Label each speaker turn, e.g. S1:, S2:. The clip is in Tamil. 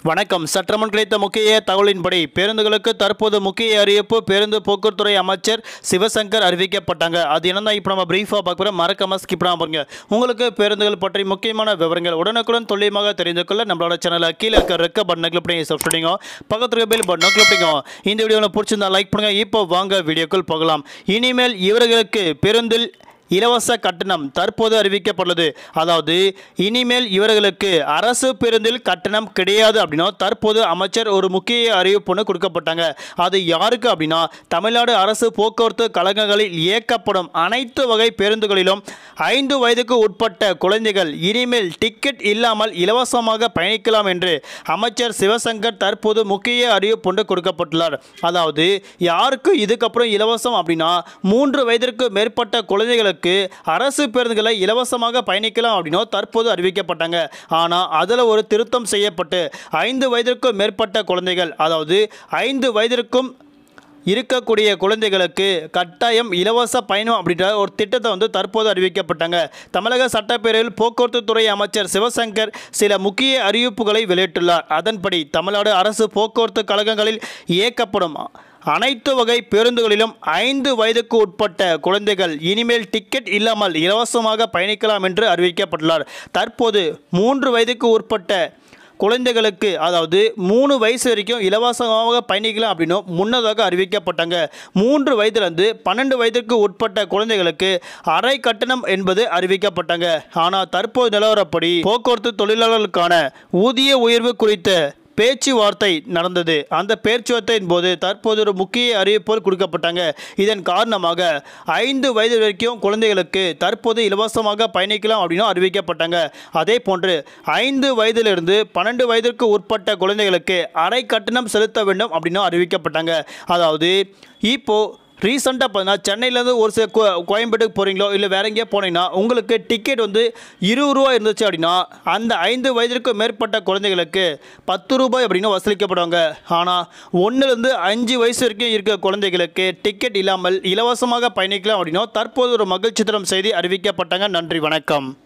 S1: வணக்கம் சற்றமுன் கிடைத்த முக்கிய தகவலின்படி பேருந்துகளுக்கு தற்போது முக்கிய அறிவிப்பு பேருந்து போக்குவரத்துறை அமைச்சர் சிவசங்கர் அறிவிக்கப்பட்டாங்க அது என்னன்னா இப்போ நம்ம பிரீஃபாக பார்க்குறோம் மறக்காம ஸ்கிப் பண்ணாம பாருங்க உங்களுக்கு பேருந்துகள் பற்றி முக்கியமான விவரங்கள் உடனுக்குடன் துல்லியமாக தெரிந்து கொள்ள நம்மளோட சேனலை கீழே இருக்க ரெக்க பட்டனை கிளிக் பண்ணி சப்ஸ்கிரைப் பண்ணிக்கோ பக்கத்துல இருக்க பெல் பட்டனை கிளிக் பண்ணிக்கோ இந்த வீடியோவில் பிடிச்சிருந்தா லைக் பண்ணுங்க இப்போ வாங்க வீடியோக்குள் போகலாம் இனிமேல் இவர்களுக்கு பேருந்தில் இலவச கட்டணம் தற்போது அறிவிக்கப்பட்டுள்ளது அதாவது இனிமேல் இவர்களுக்கு அரசு பேருந்தில் கட்டணம் கிடையாது அப்படின்னா தற்போது அமைச்சர் ஒரு முக்கிய அறிவிப்பு ஒன்று கொடுக்கப்பட்டாங்க அது யாருக்கு அப்படின்னா தமிழ்நாடு அரசு போக்குவரத்து கழகங்களில் இயக்கப்படும் அனைத்து வகை பேருந்துகளிலும் ஐந்து வயதுக்கு உட்பட்ட குழந்தைகள் இனிமேல் டிக்கெட் இல்லாமல் இலவசமாக பயணிக்கலாம் என்று அமைச்சர் சிவசங்கர் தற்போது முக்கிய அறிவிப்பு ஒன்று கொடுக்கப்பட்டுள்ளார் அதாவது யாருக்கு இதுக்கப்புறம் இலவசம் அப்படின்னா மூன்று வயதிற்கு மேற்பட்ட குழந்தைகளுக்கு அரசு பேருந்துகளை இலவசமாக பயணிக்கலாம் அப்படின்னோ தற்போது அறிவிக்கப்பட்டாங்க ஆனால் அதில் ஒரு திருத்தம் செய்யப்பட்டு ஐந்து வயதிற்கும் மேற்பட்ட குழந்தைகள் அதாவது ஐந்து வயதிற்கும் இருக்கக்கூடிய குழந்தைகளுக்கு கட்டாயம் இலவச பயணம் அப்படின்ற ஒரு திட்டத்தை வந்து தற்போது அறிவிக்கப்பட்டாங்க தமிழக சட்டப்பேரவையில் போக்குவரத்து துறை அமைச்சர் சிவசங்கர் சில முக்கிய அறிவிப்புகளை வெளியிட்டுள்ளார் அதன்படி தமிழ்நாடு அரசு போக்குவரத்து கழகங்களில் இயக்கப்படும் அனைத்து வகை பேருந்துகளிலும் ஐந்து வயதுக்கு உட்பட்ட குழந்தைகள் இனிமேல் டிக்கெட் இல்லாமல் இலவசமாக பயணிக்கலாம் என்று அறிவிக்கப்பட்டுள்ளார் தற்போது மூன்று வயதுக்கு உட்பட்ட குழந்தைகளுக்கு அதாவது மூணு வயசு வரைக்கும் இலவசமாக பயணிக்கலாம் அப்படின்னும் முன்னதாக அறிவிக்கப்பட்டாங்க மூன்று வயதிலிருந்து பன்னெண்டு வயதிற்கு உட்பட்ட குழந்தைகளுக்கு அரை கட்டணம் என்பது அறிவிக்கப்பட்டாங்க ஆனால் தற்போது நிலவரப்படி போக்குவரத்து தொழிலாளர்களுக்கான ஊதிய உயர்வு குறித்த பேச்சுவார்த்தை நடந்தது அந்த பேச்சுவார்த்தையின் போது தற்போது ஒரு முக்கிய அறிவிப்பு கொடுக்கப்பட்டாங்க இதன் காரணமாக ஐந்து வயது வரைக்கும் குழந்தைகளுக்கு தற்போது இலவசமாக பயணிக்கலாம் அப்படின்னு அறிவிக்கப்பட்டாங்க அதே போன்று ஐந்து வயதிலிருந்து பன்னெண்டு வயதிற்கு உட்பட்ட குழந்தைகளுக்கு அரை கட்டணம் செலுத்த வேண்டும் அப்படின்னு அறிவிக்கப்பட்டாங்க அதாவது இப்போ ரீசெண்டாக பார்த்தீங்கன்னா சென்னையிலேருந்து ஒரு சில கோ கோயம்பேட்டுக்கு போகிறீங்களோ இல்லை வேற எங்கேயோ போனீங்கன்னா உங்களுக்கு டிக்கெட் வந்து இருபது ரூபா இருந்துச்சு அப்படின்னா அந்த ஐந்து வயதிற்கு மேற்பட்ட குழந்தைகளுக்கு பத்து ரூபாய் அப்படின்னு வசூலிக்கப்படுவாங்க ஆனால் ஒன்றுலேருந்து அஞ்சு வயசு வரைக்கும் இருக்க குழந்தைகளுக்கு டிக்கெட் இல்லாமல் இலவசமாக பயணிக்கலாம் அப்படின்னா தற்போது ஒரு மகிழ்ச்சி தரும் செய்தி அறிவிக்கப்பட்டாங்க நன்றி வணக்கம்